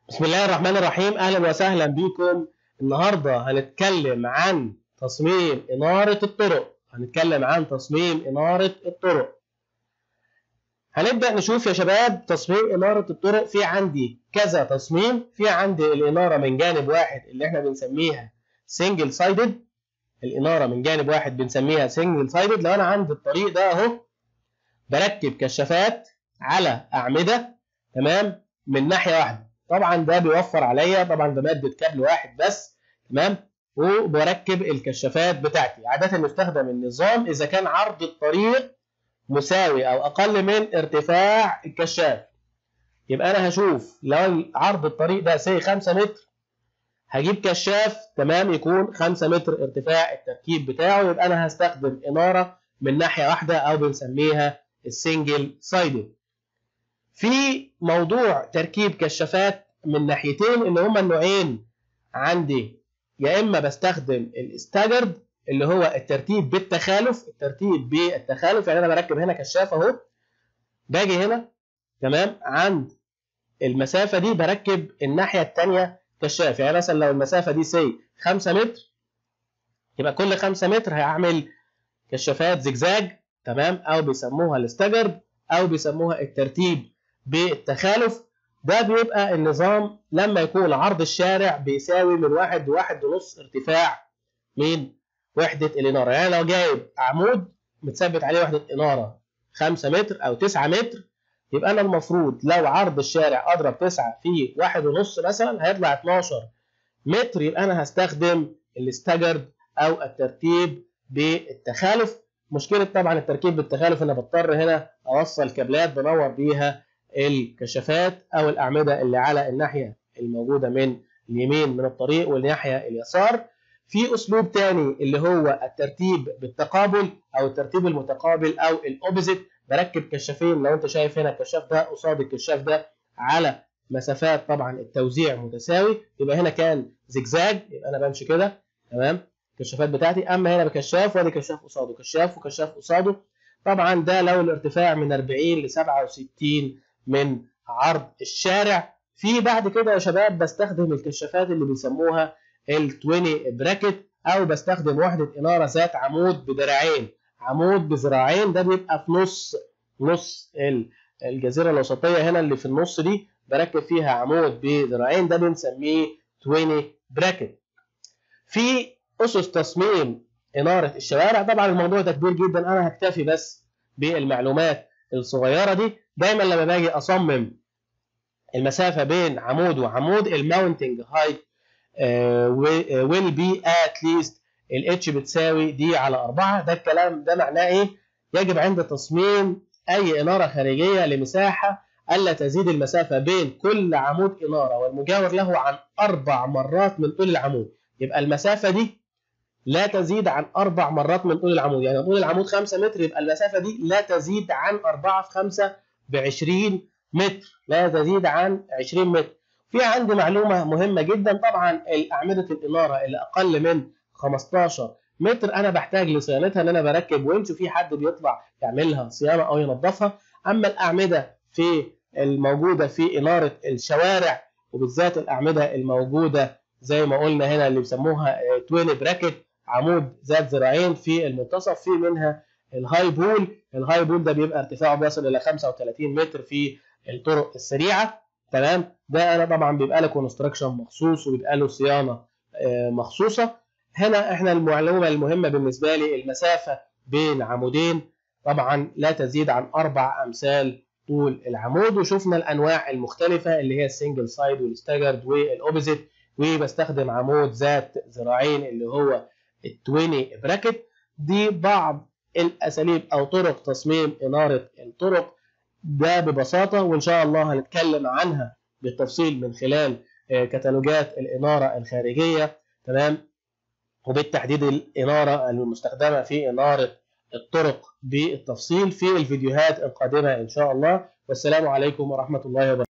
بسم الله الرحمن الرحيم اهلا وسهلا بكم النهارده هنتكلم عن تصميم اناره الطرق هنتكلم عن تصميم اناره الطرق هنبدا نشوف يا شباب تصميم اناره الطرق في عندي كذا تصميم في عندي الاناره من جانب واحد اللي احنا بنسميها سنجل سايدد الاناره من جانب واحد بنسميها سنجل سايدد لو انا عندي الطريق ده اهو بركب كشافات على اعمده تمام من ناحيه واحده طبعا ده بيوفر عليا طبعا بمادة كابل واحد بس تمام وبركب الكشافات بتاعتي عادة يستخدم النظام إذا كان عرض الطريق مساوي أو أقل من ارتفاع الكشاف يبقى أنا هشوف لو عرض الطريق ده سي 5 متر هجيب كشاف تمام يكون 5 متر ارتفاع التركيب بتاعه يبقى أنا هستخدم إنارة من ناحية واحدة أو بنسميها السنجل سايدد في موضوع تركيب كشافات من ناحيتين اللي هما النوعين عندي يا اما بستخدم الاستاجرد اللي هو الترتيب بالتخالف الترتيب بالتخالف يعني انا بركب هنا كشاف اهو باجي هنا تمام عند المسافه دي بركب الناحيه الثانيه كشاف يعني مثلا لو المسافه دي سي 5 متر يبقى كل 5 متر هعمل كشافات زجزاج تمام او بيسموها الاستاجرد او بيسموها الترتيب بالتخالف ده بيبقى النظام لما يكون عرض الشارع بيساوي من واحد لواحد ونص ارتفاع من وحدة الإنارة يعني لو جايب عمود متثبت عليه وحدة إنارة 5 متر أو 9 متر يبقى أنا المفروض لو عرض الشارع أضرب 9 في واحد ونص مثلا هيطلع 12 متر يبقى أنا هستخدم الاستجرد أو الترتيب بالتخالف مشكلة طبعا التركيب بالتخالف أنا بضطر هنا أوصل كابلات بنور بيها الكشافات او الاعمده اللي على الناحيه الموجوده من اليمين من الطريق والناحيه اليسار في اسلوب تاني اللي هو الترتيب بالتقابل او الترتيب المتقابل او الاوبزيت بركب كشافين لو انت شايف هنا الكشاف ده قصاد الكشاف ده على مسافات طبعا التوزيع متساوي يبقى هنا كان زجزاج يبقى انا بمشي كده تمام الكشافات بتاعتي اما هنا بكشاف وادي كشاف قصاده كشاف وكشاف قصاده طبعا ده لو الارتفاع من 40 ل 67 من عرض الشارع في بعد كده يا شباب بستخدم الكشافات اللي بيسموها ال20 براكت او بستخدم وحده اناره ذات عمود بدراعين عمود بذراعين ده بيبقى في نص نص الجزيره الوسطيه هنا اللي في النص دي بركب فيها عمود بذراعين ده بنسميه 20 براكت في اسس تصميم اناره الشوارع طبعا الموضوع ده كبير جدا انا هكتفي بس بالمعلومات الصغيره دي دايما لما باجي اصمم المسافه بين عمود وعمود الماونتنج هايت ويل بي ات ليست الاتش بتساوي دي على 4 ده الكلام ده معناه ايه؟ يجب عند تصميم اي اناره خارجيه لمساحه الا تزيد المسافه بين كل عمود اناره والمجاور له عن اربع مرات من طول العمود يبقى المسافه دي لا تزيد عن اربع مرات من طول العمود يعني طول العمود 5 متر يبقى المسافه دي لا تزيد عن 4 في 5 ب 20 متر لا تزيد عن 20 متر في عندي معلومه مهمه جدا طبعا اعمده الاناره اللي اقل من 15 متر انا بحتاج لصيانتها ان انا بركب ونش وفي حد بيطلع يعملها صيانه او ينظفها اما الاعمده في الموجوده في اناره الشوارع وبالذات الاعمده الموجوده زي ما قلنا هنا اللي بيسموها توين براكت عمود ذات ذراعين في المنتصف في منها الهاي بول الهاي بول ده بيبقى ارتفاعه بيصل الى 35 متر في الطرق السريعه تمام ده انا طبعا بيبقى له كونستراكشن مخصوص وبيبقى له صيانه مخصوصه هنا احنا المعلومه المهمه بالنسبه لي المسافه بين عمودين طبعا لا تزيد عن اربع امثال طول العمود وشفنا الانواع المختلفه اللي هي السنجل سايد والستاجرد والاوبزيت وبستخدم عمود ذات ذراعين اللي هو التويني براكت دي بعض الاساليب او طرق تصميم اناره الطرق ده ببساطه وان شاء الله هنتكلم عنها بالتفصيل من خلال كتالوجات الاناره الخارجيه تمام وبالتحديد الاناره المستخدمه في اناره الطرق بالتفصيل في الفيديوهات القادمه ان شاء الله والسلام عليكم ورحمه الله وبركاته